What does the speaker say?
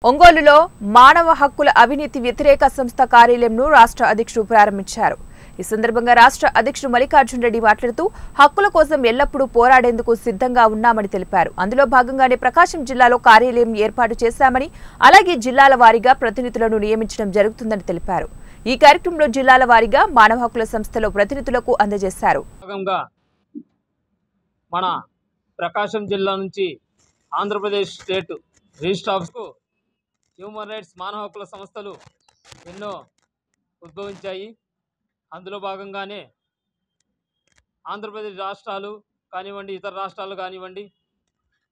ఒంగోలులో మానవ హక్కుల అవినీతి వ్యతిరేక సంస్థ కార్యాలయంను రాష్ట్ర అధ్యక్షుడు ప్రారంభించారు ఈ సందర్భంగా రాష్ట్ర అధ్యక్షుడు మల్లికార్జున్ రెడ్డి మాట్లాడుతూ హక్కుల కోసం ఎల్లప్పుడూ పోరాడేందుకు సిద్ధంగా ఉన్నామని తెలిపారు అందులో భాగంగానే ప్రకాశం జిల్లాలో కార్యాలయం ఏర్పాటు చేశామని అలాగే జిల్లాల వారీగా ప్రతినిధులను నియమించడం జరుగుతుందని తెలిపారు ఈ కార్యక్రమంలో జిల్లాల వారీగా మానవ హక్కుల సంస్థలో ప్రతినిధులకు అందజేశారు భాగంగా మన ప్రకాశం జిల్లా నుంచి ఆంధ్రప్రదేశ్ స్టేట్ రిజిస్టర్ ఆఫీస్కు హ్యూమన్ రైట్స్ మానవ హక్కుల సంస్థలు ఎన్నో ఉద్భవించాయి అందులో భాగంగానే ఆంధ్రప్రదేశ్ రాష్ట్రాలు కానివ్వండి ఇతర రాష్ట్రాలు కానివ్వండి